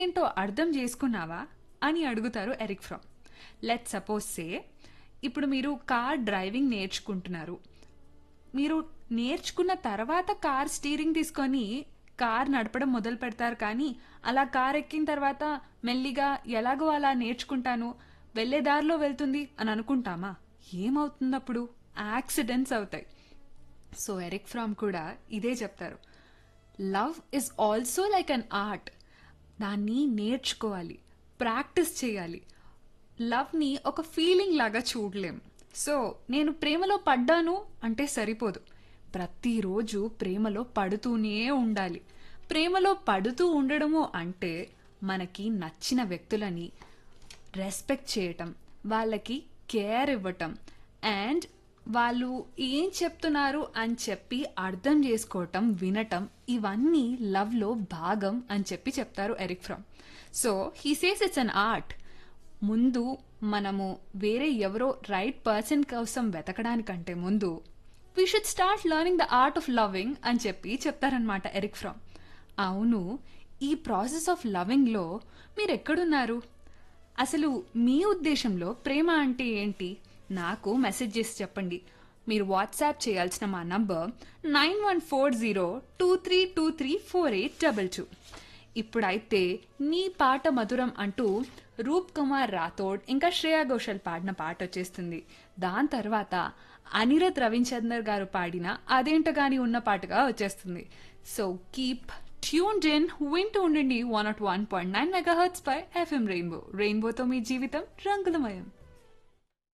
ఏంటో అర్థం చేసుకున్నావా అని అడుగుతారు Erich Fromm let suppose say ఇప్పుడు మీరు కార్ డ్రైవింగ్ నేర్చుకుంటున్నారు మీరు నేర్చుకున్న తర్వాత కార్ స్టీరింగ్ తీసుకొని కార్ నడపడం మొదలు పెడతారు కానీ అలా కార్ ఎక్కిన తర్వాత మెల్లిగా ఎలాగో అలా నేర్చుకుంటాను వెళ్ళే దారిలో వెళ్తుంది అని అనుకుంటామా ఏమవుతుంది అప్పుడు యాక్సిడెంట్స్ అవుతాయి సో ఎరిక్ ఫ్రామ్ కూడా ఇదే చెప్తారు love is also like an art దాన్ని నేర్చుకోవాలి ప్రాక్టీస్ చేయాలి లవ్ని ఒక ఫీలింగ్ లాగా చూడలేం సో నేను ప్రేమలో పడ్డాను అంటే సరిపోదు ప్రతిరోజు ప్రేమలో పడుతూనే ఉండాలి ప్రేమలో పడుతూ ఉండడము అంటే మనకి నచ్చిన వ్యక్తులని రెస్పెక్ట్ చేయటం వాళ్ళకి కేర్ ఇవ్వటం అండ్ వాళ్ళు ఏం చెప్తున్నారు అని చెప్పి అర్థం చేసుకోవటం వినటం ఇవన్నీ లవ్లో భాగం అని చెప్పి చెప్తారు Erich Fromm so he says it's an art ముందు మనము వేరే ఎవరో రైట్ పర్సన్ కోసం వెతకడానికంటే ముందు we should start learning the art of loving అని చెప్పి చెప్తారనమాట ఎరిక్ ఫ్రమ్ అవును ఈ ప్రాసెస్ ఆఫ్ లవింగ్లో మీరు ఎక్కడున్నారు అసలు మీ ఉద్దేశంలో ప్రేమ అంటే ఏంటి నాకు మెసేజ్ చేసి చెప్పండి మీరు వాట్సాప్ చేయాల్సిన మా number nine one four zero two three two three four eight double two ఇప్పుడైతే నీ పాట మధురం అంటూ రూప్ కుమార్ రాథోడ్ ఇంకా శ్రేయా ఘోషల్ పాడిన పాట వచ్చేస్తుంది దాని తర్వాత అనిరత్ రవిచందర్ గారు పాడిన అదేంటగాని ఉన్న పాటగా వచ్చేస్తుంది సో కీప్ ట్యూన్డ్ ఇన్ వింటూ ఉండండి one nought one point nine mega hertz పై ఎఫ్ఎం రెయిన్బో రెయిన్బోతో మీ జీవితం రంగులమయం